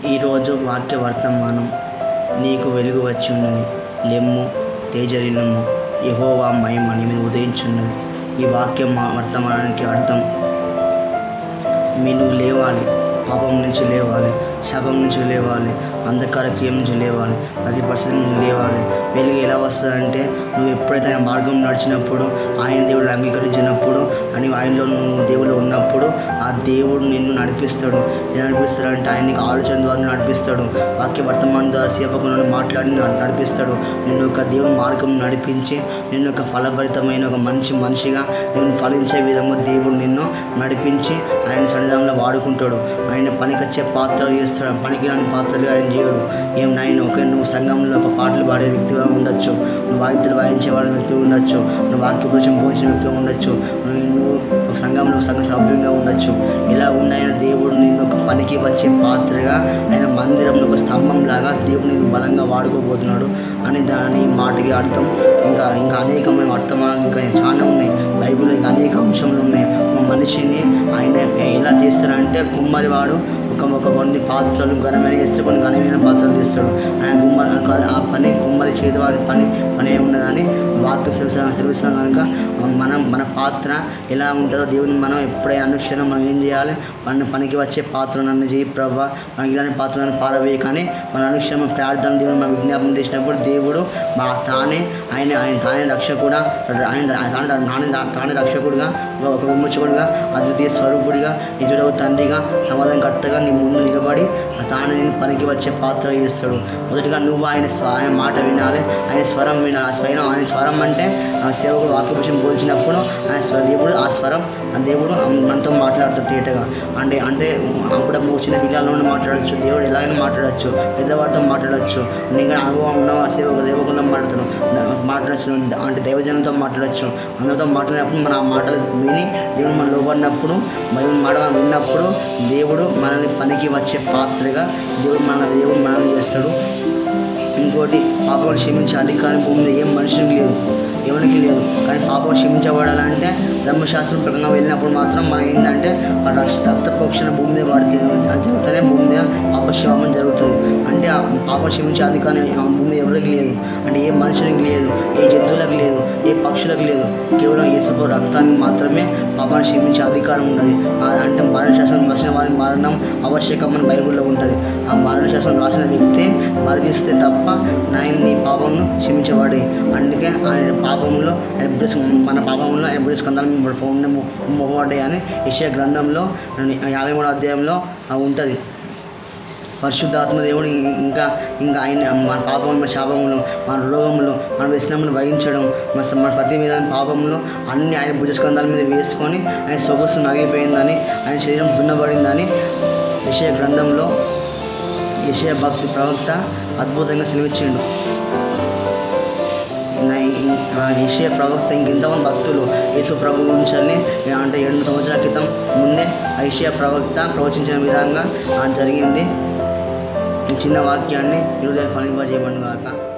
ఈరోజు వాక్య వర్తమానం నీకు వెలుగు వచ్చి ఉన్నది లెమ్ము తేజరిల్లుము యెహోవా మహిమ నీ మీద ఉదయించున్నది ఈ వాక్యం మా వర్తమానానికి అర్థం మీ నువ్వు లేవాలి పాపం నుంచి లేవాలి శాపం నుంచి లేవాలి అంధకార క్రియ నుంచి లేవాలి ప్రతి పరిస్థితి నుంచి లేవాలి వెలుగు ఎలా వస్తుందంటే నువ్వు ఎప్పుడైతే ఆయన మార్గం నడిచినప్పుడు ఆయన దేవుడు అంగీకరించినప్పుడు అని ఆయనలో నువ్వు దేవుడు ఉన్నప్పుడు ఆ దేవుడు నిన్ను నడిపిస్తాడు ఎలా నడిపిస్తాడు అంటే ఆయన నీకు ఆలోచన ద్వారా నడిపిస్తాడు వాక్య వర్తమానం ద్వారా సేవకులను మాట్లాడి నడు- నడిపిస్తాడు నిన్ను ఒక దేవుని మార్గం నడిపించి నిన్ను ఒక ఫలభరితమైన ఒక మంచి మనిషిగా నిన్ను ఫలించే విధంగా దేవుడు నిన్ను నడిపించి ఆయన సన్నిధానంలో వాడుకుంటాడు ఆయన పనికొచ్చే పాత్రలు చేస్తాడు పనికి రాని పాత్రలు ఆయన చేయడు ఏం నాయన ఒక నువ్వు సంఘంలో ఒక పాటలు పాడే వ్యక్తిగా ఉండొచ్చు నువ్వు వాయిద్యాలు వాయించే వాడి వ్యక్తి ఉండొచ్చు నువ్వు వాక్య పురుషం పోషించిన వ్యక్తిగా ఉండొచ్చు నువ్వు ఒక సంఘంలో సంఘ సభ్యునిగా ఉండొచ్చు ఇలా ఉన్నాయన దేవుడు నిన్ను ఒక పనికి వచ్చే పాత్రగా ఆయన మందిరంలో ఒక స్తంభం లాగా దేవుడు నిన్ను బలంగా వాడుకోబోతున్నాడు అని దాని మాటకి అర్థం ఇంకా ఇంకా అనేకమైన వర్తమానాలు ఇంకా చాలా ఉన్నాయి బైబిల్లో ఇంకా అనేక అంశములు ఉన్నాయి ఒక మనిషిని ఆయన ఎలా చేస్తాడంటే కుమ్మరి వాడు ఒక ఒక కొన్ని పాత్రలు ఘనమైన చేస్తే కొన్ని ఘనమైన పాత్రలు చేస్తాడు ఆయన గుమ్మ ఆ పని కుమ్మరి చేతి వాడి పని పని ఏమున్నదని వాక్య తెలుస్తాం కనుక మనం మన పాత్ర ఎలా ఉంటుందో దేవుని మనం ఎప్పుడైనా అనుక్షణం మనం ఏం చేయాలి మన పనికి వచ్చే పాత్ర నన్ను చేయి ప్రభా మనకి ఇలాంటి పాత్రలను పారవేయ కానీ మన అనుక్షణం ప్రార్థన దేవుని మనం విజ్ఞాపనం చేసినప్పుడు దేవుడు మా తానే ఆయన ఆయన తానే రక్షకుడా ఆయన తానే తానే తానే రక్షకుడుగా ఒక విమోచకుడుగా అద్వితీయ స్వరూపుడిగా నిజుడవ తండ్రిగా సమాధానకర్తగా నీ ముందు నిలబడి ఆ తానే నేను పనికి వచ్చే పాత్ర చేస్తాడు మొదటిగా నువ్వు ఆయన స్వ ఆయన మాట వినాలి ఆయన స్వరం వినాలి ఆ స్వరం ఆయన స్వరం అంటే ఆ సేవకుడు వాక్యభూషం పోల్చినప్పుడు ఆయన స్వ దేవుడు ఆ స్వరం ఆ దేవుడు మనతో మాట్లాడుతాడు తేటగా అంటే అంటే అప్పుడప్పుడు చిన్న పిల్లలతో మాట్లాడచ్చు దేవుడు ఎలాగైనా మాట్లాడచ్చు పెద్దవాడితో మాట్లాడచ్చు నీకు అనుభవం ఉన్న ఆ సేవకు దేవకులతో మాట్లాడతాను మాట్లాడచ్చు అంటే దైవజనంతో మాట్లాడచ్చు అందరితో మాట్లాడినప్పుడు మన ఆ మాటలు విని దేవుడు మన లోపడినప్పుడు బైబిల్ మాట మనం విన్నప్పుడు దేవుడు మనల్ని పనికి వచ్చే పాత్రగా దేవుడు మన దేవుడు మనల్ని చేస్తాడు ఇంకోటి పాపం క్షమించే అధికారం భూమి మీద ఏం మనుషునికి లేదు ఎవరికి లేదు కానీ పాపం క్షమించబడాలంటే ధర్మశాస్త్రం ప్రకారంగా వెళ్ళినప్పుడు మాత్రం మనం ఏంటంటే ఆ రక్ష రక్త ప్రోక్షణ భూమి మీద పడితే అది జరుగుతూనే భూమి మీద పాపక్షేమం జరుగుతుంది అంటే ఆ పాపం క్షమించే అధికారం ఆ భూమి మీద ఎవరికి లేదు అంటే ఏ మనుషునికి లేదు ఏ జంతువులకు లేదు ఏ పక్షులకు లేదు కేవలం యేసు రక్తానికి మాత్రమే పాపాన్ని క్షమించే అధికారం ఉన్నది ఆ అంటే మరణశాస్త్రం రాసిన వారి మరణం ఆవశ్యకమని బైబిల్లో ఉంటుంది ఆ మరణశాస్త్రం రాసిన వ్యక్తి మరణిస్తే తప్ప నాయన నీ పాపంను క్షమించబడి అందుకే ఆయన పాపంలో ఆయన బ్రస్ మన పాపంలో ఆయన బ్రస్ కందాలు మొమ్మబడ్డాయి అని యెషయా గ్రంథంలో యాభై మూడో అధ్యాయంలో ఉంటుంది పరిశుద్ధాత్మ దేవుడు ఇంకా ఇంకా ఆయన మన పాపములు మన శాపములు మన రోగములు మన వ్యసనములు వహించడం మన స- మన ప్రతి మీద పాపములు అన్ని ఆయన భుజస్కంధాల మీద వేసుకొని ఆయన సొగసు నగిపోయిందని ఆయన శరీరం దున్నబడిందని విషయ గ్రంథంలో యెషయా భక్తి ప్రవక్త అద్భుతంగా సెలవిచ్చిండు ఏషియా ప్రవక్త ఇంకెంతమంది భక్తులు యేసు ప్రభు గురించి అంటే ఏడు సంవత్సరాల క్రితం ముందే ఐషియా ప్రవక్త ప్రవచించిన విధంగా ఆ జరిగింది ఈ చిన్న వాక్యాన్ని హృదయ ఫలింపజేయబడి కాక